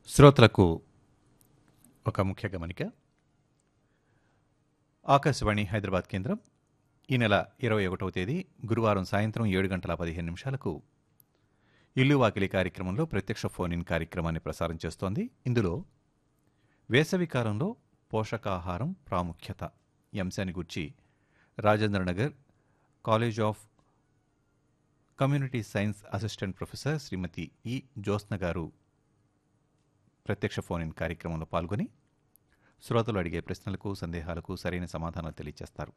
శ్రోతలకు ఒక ముఖ్య గమనిక ఆకాశవాణి హైదరాబాద్ కేంద్రం ఈ నెల ఇరవై ఒకటవ తేదీ గురువారం సాయంత్రం ఏడు గంటల పదిహేను నిమిషాలకు ఇల్లు వాకిలి కార్యక్రమంలో ప్రత్యక్ష ఫోన్ ఇన్ కార్యక్రమాన్ని ప్రసారం చేస్తోంది ఇందులో వేసవి కాలంలో పోషకాహారం ప్రాముఖ్యత ఈ అంశాన్ని గురించి Rajendra Nagar college of community science assistant professor Shrimati E Jyotsna గారు ప్రత్యక్ష ఫోన్ ఇన్ కార్యక్రమంలో పాల్గొని శ్రోతలు అడిగే ప్రశ్నలకు సందేహాలకు సరైన సమాధానాలు తెలియజేస్తారు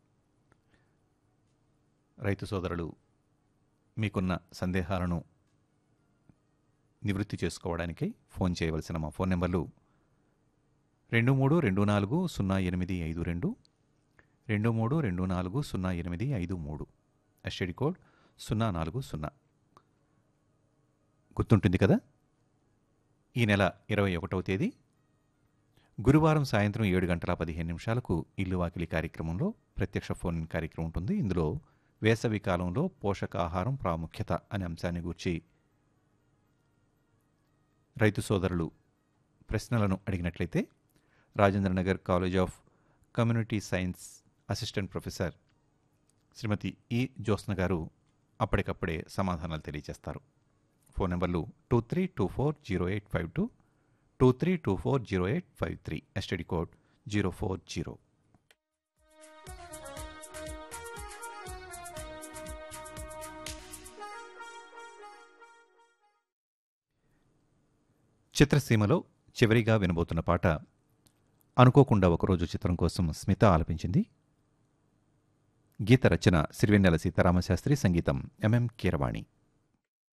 రైతు సోదరులు మీకున్న సందేహాలను నివృత్తి చేసుకోవడానికి ఫోన్ చేయవలసిన మా ఫోన్ నెంబర్లు రెండు మూడు రెండు నాలుగు సున్నా ఎనిమిది ఐదు రెండు రెండు మూడు రెండు నాలుగు సున్నా ఎనిమిది ఐదు మూడు ఎస్టీడీ కోడ్ సున్నా నాలుగు సున్నా గుర్తుంటుంది కదా ఈ నెల ఇరవై ఒకటవ తేదీ గురువారం సాయంత్రం ఏడు గంటల పదిహేను నిమిషాలకు ఇల్లు వాకిలి కార్యక్రమంలో ప్రత్యక్ష ఫోన్ ఇన్ కార్యక్రమం ఉంటుంది ఇందులో వేసవి కాలంలో పోషకాహారం ప్రాముఖ్యత అనే అంశాన్ని గూర్చి రైతు సోదరులు ప్రశ్నలను అడిగినట్లయితే Rajendranagar college of community science assistant professor Shrimati E Jyotsna garu అప్పటికప్పుడే సమాధానాలు తెలియజేస్తారు ఫోన్ నెంబర్లు two three two four zero eight five two two three two four zero eight five three STD code zero four zero చిత్రసీమలో చివరిగా వినబోతున్న పాట అనుకోకుండా ఒకరోజు చిత్రం కోసం స్మిత ఆలపించింది గీత రచన సిరివెన్నెల సీతారామశాస్త్రి సంగీతం ఎంఎం కీరవాణి